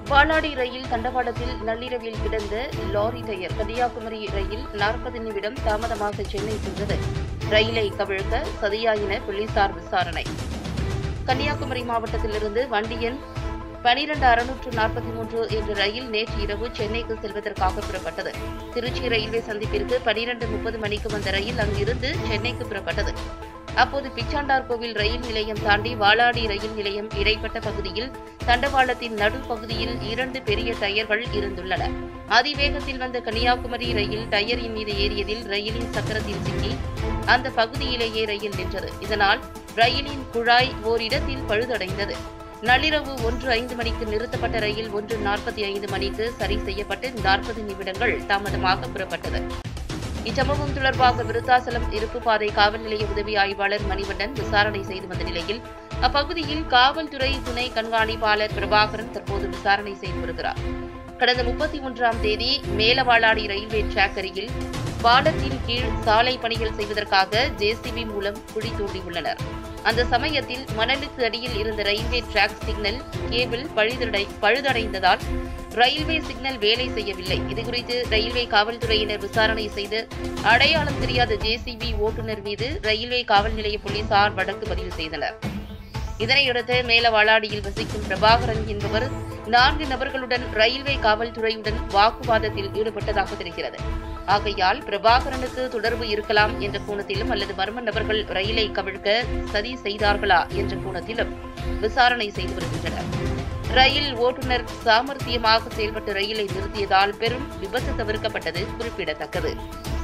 வாலாடி ரயில் தண்டவாளத்தில் நள்ளிரவில் கிடந்த லாரி டயர் கன்னியாகுமரி ரயில் நாற்பது நிமிடம் தாமதமாக சென்னை சென்றது ரயிலை கவிழ்க்க சதியா என போலீசார் விசாரணை கன்னியாகுமரி மாவட்டத்திலிருந்து வண்டியன் பனிரெண்டு அறுநூற்று நாற்பத்தி மூன்று என்ற ரயில் நேற்று இரவு சென்னைக்கு செல்வதற்காக புறப்பட்டது திருச்சி ரயில்வே சந்திப்பிற்கு பனிரெண்டு முப்பது மணிக்கு வந்த ரயில் அங்கிருந்து சென்னைக்கு புறப்பட்டது அப்போது பிச்சாண்டார் கோவில் ரயில் நிலையம் தாண்டி வாலாடி ரயில் நிலையம் இடைப்பட்ட பகுதியில் தண்டவாளத்தின் நடுப்பகுதியில் இரண்டு பெரிய டயர்கள் இருந்துள்ளன அதிவேகத்தில் வந்த கன்னியாகுமரி ரயில் டயரின் மீது ஏறியதில் ரயிலின் சக்கரத்தில் சிக்கி அந்த பகுதியிலேயே ரயில் நின்றது இதனால் ரயிலின் குழாய் ஓரிடத்தில் பழுதடைந்தது நள்ளிரவு ஒன்று ஐந்து மணிக்கு நிறுத்தப்பட்ட ரயில் ஒன்று நாற்பத்தி ஐந்து மணிக்கு சரி செய்யப்பட்டு நாற்பது நிமிடங்கள் தாமதமாக புறப்பட்டது இச்சம்பவம் தொடர்பாக விருத்தாசலம் இருப்பு பாதை காவல் நிலைய உதவி ஆய்வாளர் மணிவண்ணன் விசாரணை செய்து வந்த நிலையில் அப்பகுதியில் காவல்துறை துணை கண்காணிப்பாளர் பிரபாகரன் தற்போது விசாரணை செய்து வருகிறார் கடந்த முப்பத்தி ஒன்றாம் தேதி மேலவாளாடி ரயில்வே டிராக் அருகில் பாலத்தின் கீழ் சாலை பணிகள் செய்வதற்காக ஜேசிபி மூலம் குழி தோண்டியுள்ளனர் அந்த சமயத்தில் மணலுக்கு அடியில் இருந்த ரயில்வே டிராக் சிக்னல் கேபிள் பழுதடை பழுதடைந்ததால் ரயில்வே சிக்னல் வேலை செய்யவில்லை இதுகுறித்து ரயில்வே காவல்துறையினர் விசாரணை செய்து அடையாளம் தெரியாத ஜேசிபி ஓட்டுநர் மீது ரயில்வே காவல் நிலைய போலீசார் வழக்கு பதிவு செய்தனர் இதனையடுத்து மேலவாளாடியில் வசிக்கும் பிரபாகரன் என்பவர் நான்கு நபர்களுடன் ரயில்வே காவல்துறையுடன் வாக்குவாதத்தில் ஈடுபட்டதாக தெரிகிறது ஆகையால் பிரபாகரனுக்கு தொடர்பு இருக்கலாம் என்ற கோணத்திலும் அல்லது மர்ம நபர்கள் ரயிலை கவிழ்க்க சதி செய்தார்களா என்ற கோணத்திலும் விசாரணை செய்து வருகின்றனர் ரயில் ஓட்டுநர் சாமர்த்தியமாக செயல்பட்டு ரயிலை நிறுத்தியதால் பெரும் விபத்து தவிர்க்கப்பட்டது குறிப்பிடத்தக்கது